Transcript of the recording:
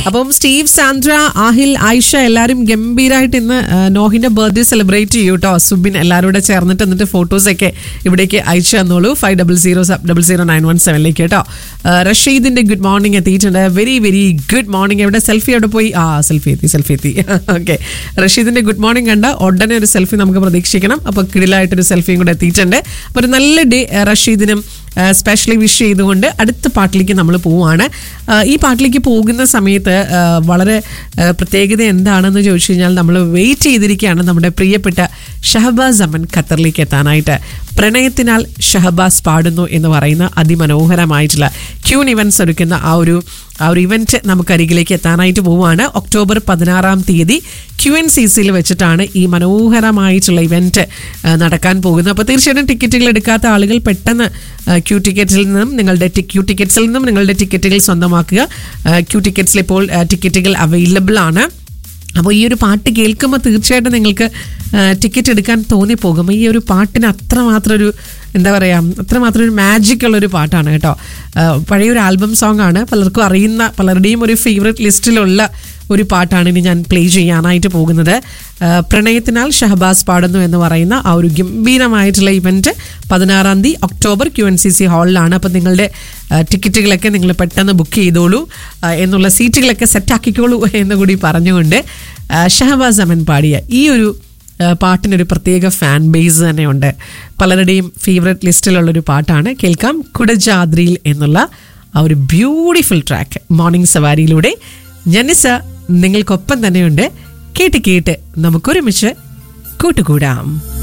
അപ്പം സ്റ്റീവ് സാന്ദ്ര ആഹിൽ ആയിഷ എല്ലാവരും ഗംഭീരമായിട്ട് ഇന്ന് ആ, നോഹിന്റെ ബർത്ത്ഡേ സെലിബ്രേറ്റ് ചെയ്യൂ കേട്ടോ സുബിൻ എല്ലാവരും കൂടെ ചേർന്നിട്ട് എന്നിട്ട് ഫോട്ടോസ് ഒക്കെ ഇവിടേക്ക് അയച്ചു തന്നോളൂ five double zero double zero nine one സെവനിലേക്ക് കേട്ടോ ആ, റഷീദിന്റെ ഗുഡ് മോർണിംഗ് എത്തിയിട്ടുണ്ട് വെരി വെരി ഗുഡ് മോർണിംഗ് എവിടെ സെൽഫി എവിടെ പോയി ആ സെൽഫി എത്തി സെൽഫി എത്തി ഓക്കെ റഷീദിന്റെ ഗുഡ് മോർണിംഗ് കണ്ട ഉടനെ ഒരു സെൽഫി നമുക്ക് പ്രതീക്ഷിക്കണം അപ്പൊ കിടിലായിട്ടൊരു സെൽഫിയും കൂടെ എത്തിയിട്ടുണ്ട് അപ്പൊ ഒരു നല്ല ഡേ റഷീദിനും സ്പെഷ്യലി വിഷ് ചെയ്തുകൊണ്ട് അടുത്ത പാട്ടിലേക്ക് നമ്മൾ പോവുകയാണ് ആ, ഈ പാട്ടിലേക്ക് പോകുന്ന സമയത്ത് ആ, വളരെ ആ, പ്രത്യേകത എന്താണെന്ന് ചോദിച്ചു കഴിഞ്ഞാൽ നമ്മൾ വെയിറ്റ് ചെയ്തിരിക്കുകയാണ് നമ്മുടെ പ്രിയപ്പെട്ട ഷഹബാസ് അമൻ ഖത്തറിലേക്ക് എത്താനായിട്ട് പ്രണയത്തിനാൽ ഷഹബാസ് പാടുന്നു എന്ന് പറയുന്ന അതിമനോഹരമായിട്ടുള്ള ക്യൂൺ ഇവൻസ് ഒരുക്കുന്ന ആ ഒരു ആ ഒരു ഇവന്റ് നമുക്ക് അരികിലേക്ക് എത്താനായിട്ട് പോവുകയാണ് ഒക്ടോബർ പതിനാറാം തീയതി ക്യു എൻ സി സിയിൽ വെച്ചിട്ടാണ് ഈ മനോഹരമായിട്ടുള്ള ഇവന്റ് ആ, നടക്കാൻ പോകുന്നത് അപ്പോൾ തീർച്ചയായിട്ടും ടിക്കറ്റുകൾ എടുക്കാത്ത ആളുകൾ പെട്ടെന്ന് ആ, ക്യൂ ടിക്കറ്റിൽ നിന്നും നിങ്ങളുടെ ടി- ക്യൂ ടിക്കറ്റ്സിൽ നിന്നും നിങ്ങളുടെ ടിക്കറ്റുകൾ സ്വന്തമാക്കുക ആ, ക്യൂ ടിക്കറ്റ്സിൽ ഇപ്പോൾ ആ, ടിക്കറ്റുകൾ അവൈലബിൾ ആണ് അപ്പോൾ ഈ ഒരു പാട്ട് കേൾക്കുമ്പോൾ തീർച്ചയായിട്ടും നിങ്ങൾക്ക് ആ, ടിക്കറ്റ് എടുക്കാൻ തോന്നിപ്പോകും ഈ ഒരു പാട്ടിന് അത്രമാത്രം ഒരു എന്താ പറയുക അത്രമാത്രം ഒരു മാജിക് ഉള്ള ഒരു പാട്ടാണ് കേട്ടോ ആ, പഴയൊരു ആൽബം സോങ് ആണ് പലർക്കും അറിയുന്ന പലരുടെയും ഒരു ഫേവറേറ്റ് ലിസ്റ്റിലുള്ള ഒരു പാട്ടാണ് ഇനി ഞാൻ പ്ലേ ചെയ്യാനായിട്ട് പോകുന്നത് ആ, പ്രണയത്തിനാൽ ഷഹബാസ് പാടുന്നു എന്ന് പറയുന്ന ആ ഒരു ഗംഭീരമായിട്ടുള്ള ഇവന്റ് പതിനാറാം തീയതി October Q N C C ഹാളിലാണ് അപ്പം നിങ്ങളുടെ ആ, ടിക്കറ്റുകളൊക്കെ നിങ്ങൾ പെട്ടെന്ന് ബുക്ക് ചെയ്തോളൂ ആ, എന്നുള്ള സീറ്റുകളൊക്കെ സെറ്റാക്കിക്കോളൂ എന്ന് കൂടി പറഞ്ഞുകൊണ്ട് ആ, ഷഹബാസ് അമൻ പാടിയ ഈ ഒരു ആ, പാട്ടിനൊരു പ്രത്യേക ഫാൻ ബേസ് തന്നെയുണ്ട് പലരുടെയും ഫേവറേറ്റ് ലിസ്റ്റിലുള്ളൊരു പാട്ടാണ് കേൾക്കാം കുടജാദ്രിയിൽ എന്നുള്ള ആ ഒരു ബ്യൂട്ടിഫുൾ ട്രാക്ക് മോർണിംഗ് സവാരിയിലൂടെ ജനിസ നിങ്ങൾക്കൊപ്പം തന്നെയുണ്ട് കേട്ട് കേട്ട് നമുക്കൊരുമിച്ച് കൂട്ടുകൂടാം